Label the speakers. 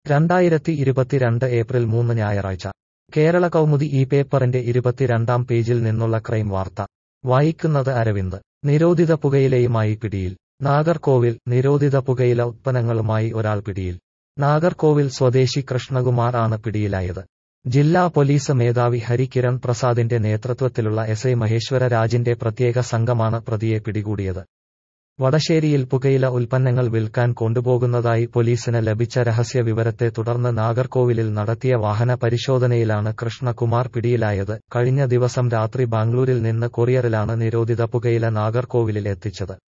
Speaker 1: രണ്ടായിരത്തി ഇരുപത്തിരണ്ട് ഏപ്രിൽ മൂന്ന് ഞായറാഴ്ച കേരള കൗമുദി ഈ പേപ്പറിന്റെ ഇരുപത്തിരണ്ടാം പേജിൽ നിന്നുള്ള ക്രൈം വാർത്ത വായിക്കുന്നത് അരവിന്ദ് നിരോധിത പുകയിലയുമായി പിടിയിൽ നാഗർകോവിൽ നിരോധിത പുകയില ഉത്പന്നങ്ങളുമായി ഒരാൾ പിടിയിൽ നാഗർകോവിൽ സ്വദേശി കൃഷ്ണകുമാർ ആണ് പിടിയിലായത് ജില്ലാ പോലീസ് മേധാവി ഹരികിരൺ പ്രസാദിന്റെ നേതൃത്വത്തിലുള്ള എസ് ഐ മഹേശ്വര രാജിന്റെ പ്രത്യേക സംഘമാണ് പ്രതിയെ പിടികൂടിയത് വടശ്ശേരിയിൽ പുകയില ഉൽപ്പന്നങ്ങൾ വിൽക്കാൻ കൊണ്ടുപോകുന്നതായി പോലീസിന് ലഭിച്ച രഹസ്യ വിവരത്തെ തുടർന്ന് നാഗർകോവിലിൽ നടത്തിയ വാഹന പരിശോധനയിലാണ് കൃഷ്ണകുമാർ പിടിയിലായത് കഴിഞ്ഞ ദിവസം രാത്രി ബാംഗ്ലൂരിൽ നിന്ന് കൊറിയറിലാണ് നിരോധിത പുകയില നാഗർകോവിലിൽ എത്തിച്ചത്